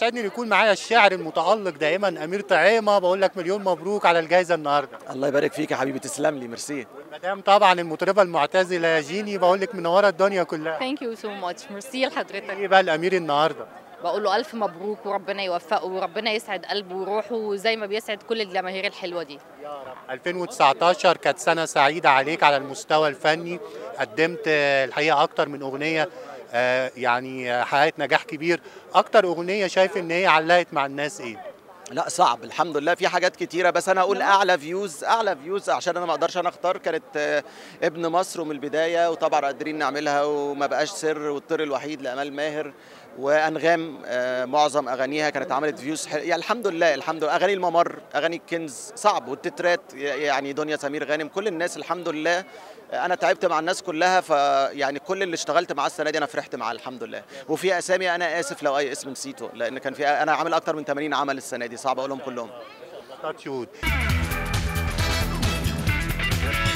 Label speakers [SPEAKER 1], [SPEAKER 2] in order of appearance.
[SPEAKER 1] بيسعدني ان يكون معايا الشاعر المتالق دائما امير طعيمه بقول لك مليون مبروك على الجائزه النهارده
[SPEAKER 2] الله يبارك فيك يا حبيبي تسلم لي ميرسي
[SPEAKER 1] والمدام طبعا المطربه المعتزله جيني بقول لك منوره الدنيا كلها
[SPEAKER 3] ثانك يو سو ماتش ميرسي لحضرتك
[SPEAKER 1] ايه بقى الامير النهارده
[SPEAKER 3] بقول له الف مبروك وربنا يوفقه وربنا يسعد قلبه وروحه زي ما بيسعد كل الجماهير الحلوه دي
[SPEAKER 1] 2019 كانت سنه سعيده عليك على المستوى الفني قدمت آه، الحقيقه اكتر من اغنيه آه، يعني آه، حققت نجاح كبير اكتر اغنيه شايف ان هي علقت مع الناس ايه
[SPEAKER 2] لا صعب الحمد لله في حاجات كتيره بس انا اقول اعلى فيوز اعلى فيوز عشان انا ما اقدرش انا اختار كانت آه، ابن مصر ومن البدايه وطبعا قادرين نعملها وما بقاش سر والطير الوحيد لامال ماهر وانغام آه، معظم اغانيها كانت عملت فيوز حل... يعني الحمد لله الحمد لله اغاني الممر اغاني الكنز صعب والتترات يعني دنيا سمير غانم كل الناس الحمد لله انا تعبت مع الناس كلها فيعني كل اللي اشتغلت معاه السنه دي انا فرحت معاه الحمد لله وفي اسامي انا اسف لو اي اسم نسيته لان كان في انا عامل اكتر من 80 عمل السنه دي صعب اقولهم كلهم
[SPEAKER 1] تاتش وود